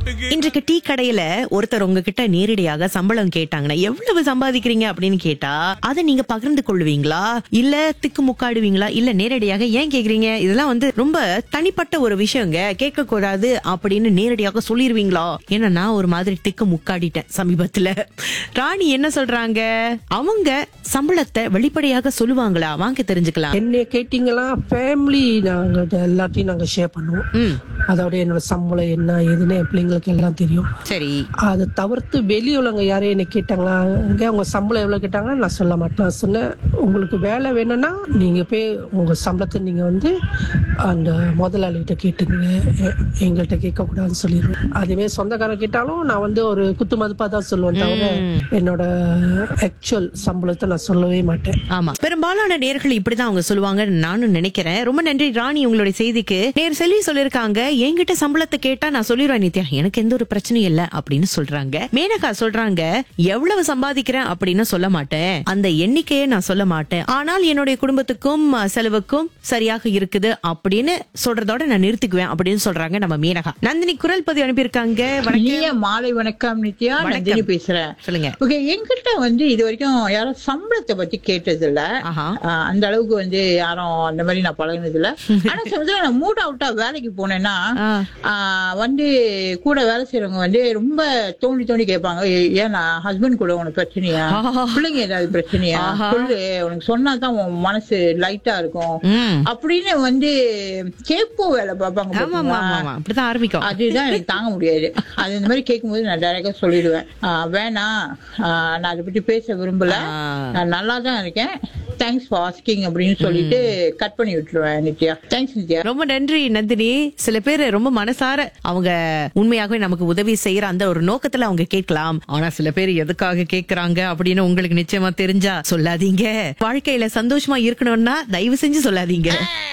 இன்றைக்கு டீ கடையில ஒருத்தர் உங்ககிட்ட நேரடியாக சம்பளம் கேட்டாங்கன்னா எவ்வளவு சம்பாதிக்கிறீங்க அப்படின்னு கேட்டா அதை நீங்க பகிர்ந்து கொள்வீங்களா இல்ல திக்கு முக்காடுவீங்களா இல்ல நேரடியாக ஏன் கேக்குறீங்க இதெல்லாம் வந்து ரொம்ப தனிப்பட்ட ஒரு விஷயங்க கேட்க கூடாது அப்படின்னு நேரடியாக சொல்லிருவீங்களா ஏன்னா நான் ஒரு மாதிரி திக்கு முக்காடிட்டேன் சமீபத்துல ராணி என்ன சொல்றாங்க அவங்க சம்பளத்தை வெளிப்படையாக சொல்லுவாங்களா வாங்க தெரிஞ்சுக்கலாம் என்னைய கேட்டீங்களா ஃபேமிலி நாங்க இத எல்லாத்தையும் நாங்க ஷேர் பண்ணுவோம் ம் அதோட என்னோட சம்பளம் என்ன ஏதுன்னு என் பிள்ளைங்களுக்கு எல்லாம் தெரியும் சரி அதை தவிர்த்து வெளியே உள்ளவங்க யாரையும் என்ன கேட்டாங்களா இங்க அவங்க சம்பளம் எவ்வளவு கேட்டாங்கன்னா நான் சொல்ல மாட்டேன் நான் சொன்னேன் உங்களுக்கு வேலை வேணும்னா நீங்க போய் உங்க சம்பளத்தை நீங்க வந்து அந்த முதலாளிகிட்ட கேட்டுங்க எ- எங்கள்கிட்ட கேட்க கூடாதுன்னு சொல்லிடுவேன் அதுவே சொந்தக்காரன் கேட்டாலும் நான் வந்து ஒரு குத்து மதிப்பா தான் சொல்லுவேன் தவிர என்னோட ஆக்சுவல் சம்பளத்தை நான் சொல்லவே மாட்டேன் ஆமா பெரும்பாலான நேர்கள் இப்படிதான் அவங்க சொல்லுவாங்க நானும் நினைக்கிறேன் ரொம்ப நன்றி ராணி உங்களுடைய செய்திக்கு நேர் செல்வி சொல்லிருக்காங்க என்கிட்ட சம்பளத்தை கேட்டா நான் சொல்லிடுவேன் நித்யா எனக்கு எந்த ஒரு பிரச்சனையும் இல்ல அப்படின்னு சொல்றாங்க மேனகா சொல்றாங்க எவ்வளவு சம்பாதிக்கிறேன் அப்படின்னு சொல்ல மாட்டேன் அந்த எண்ணிக்கையை நான் சொல்ல மாட்டேன் ஆனால் என்னுடைய குடும்பத்துக்கும் அஹ், செலவுக்கும் சரியாக இருக்குது அப்படின்னு சொல்றதோட நான் நிறுத்திக்குவேன் அப்படின்னு சொல்றாங்க நம்ம மேனகா நந்தினி குரல் பதிவு அனுப்பியிருக்காங்க வணக்கம் இனிய மாலை வணக்கம் நித்யா வணக்கம். நந்தினி பேசுறேன் சொல்லுங்க ஓகே என்கிட்ட வந்து இது வரைக்கும் யாரும் சம்பளத்தை பத்தி கேட்டது இல்ல ஆஹா. ஆஹ் அந்த அளவுக்கு வந்து யாரும் அந்த மாதிரி நான் பழகினது இல்ல ஆனா சமயத்துல நான் மூட் அவுட்டா வேலைக்கு போனேன்னா ஆ. ஆஹ் வந்து கூட வேலை செய்யறவங்க வந்து ரொம்ப தோண்டி தோண்டி கேட்பாங்க "ஏ- ஏன்னா ஹஸ்பண்ட் கூட உனக்கு பிரச்சனையா ஆஹா. பிள்ளைங்க ஏதாவது பிரச்சனையா ஆஹா. சொல்லு உனக்கு சொன்னா தான் உன் மனசு லைட்டா இருக்கும் ம் அப்படின்னு வந்து கேட்போ வேலை பார்ப்பாங்க ஆமா ஆமா பாத்தீங்களா? ஆமா அப்படிதான் ஆரம்பிக்கும் அதுதான் எனக்கு தாங்க முடியாது அது இந்த மாதிரி கேட்கும்போது நான் டைரக்டா சொல்லிடுவேன் ஆஹ் வேணாம் ஆஹ் நான் அதை பத்தி பேச விரும்பல ஆ. நான் நல்லா தான் இருக்கேன் தேங்க்ஸ் ஃபார் ஆஸ்கிங் அப்படின்னு சொல்லிட்டு கட் பண்ணி விட்டுருவேன் நித்யா தேங்க்ஸ் நித்யா ரொம்ப நன்றி நந்தினி சில பேர் ரொம்ப மனசார அவங்க உண்மையாகவே நமக்கு உதவி செய்யற அந்த ஒரு நோக்கத்துல அவங்க கேட்கலாம் ஆனா சில பேர் எதுக்காக கேக்குறாங்க அப்படின்னு உங்களுக்கு நிச்சயமா தெரிஞ்சா சொல்லாதீங்க வாழ்க்கையில சந்தோஷமா இருக்கணும்னா தயவு செஞ்சு சொல்லாதீங்க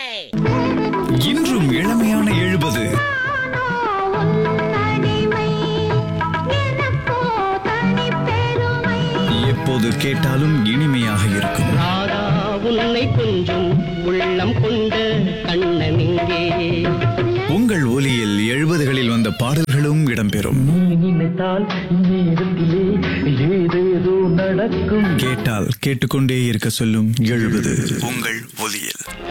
இன்றும் இளமையான எழுபது எப்போது கேட்டாலும் இனிமையாக இருக்கும் ராதா உன்னை கொஞ்சம் உள்ளம் கொண்ட கண்ணன் இங்கே உங்கள் ஒலியில் எழுபதுகளில் வந்த பாடல்களும் இடம்பெறும் நினைத்தால் நேரத்திலே ஏதேதோ நடக்கும் கேட்டால் கேட்டுக்கொண்டே இருக்க சொல்லும் எழுபது உங்கள் ஒலியில்